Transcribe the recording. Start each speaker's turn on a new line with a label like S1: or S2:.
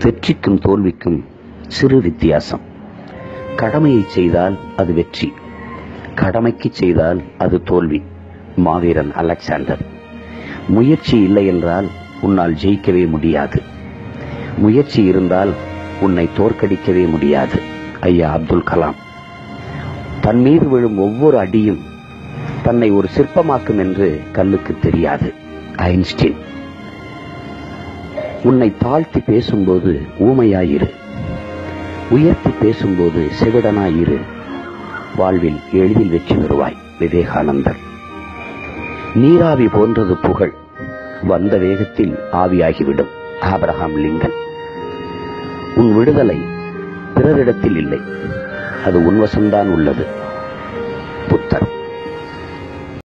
S1: வெற்றிக்கும் தோல்விக்கும் சிறு வித்தியாசம் கடமையை செய்தால் அது வெற்றி கடமைக்கு செய்தால் அது தோல்வி மாவீரன் அலெக்சாண்டர் முயற்சி இல்லை என்றால் உன்னால் ஜெயிக்கவே முடியாது முயற்சி இருந்தால் உன்னை தோற்கடிக்கவே முடியாது ஐயா அப்துல் கலாம் தன் மீது விழும் ஒவ்வொரு அடியும் தன்னை ஒரு சிற்பமாக்கும் என்று கல்லுக்கு தெரியாது ஐன்ஸ்டீன் உன்னை தாழ்த்தி பேசும்போது ஊமையாயிரு உயர்த்தி பேசும்போது செவிடனாயிரு வாழ்வில் எளிதில் வெற்றி பெறுவாய் விவேகானந்தர் நீராவி போன்றது புகழ் வந்த வேகத்தில் ஆவியாகிவிடும் ஆபிரகாம் லிங்கன் உன் விடுதலை பிறரிடத்தில் இல்லை அது உன்வசம்தான் உள்ளது புத்தர்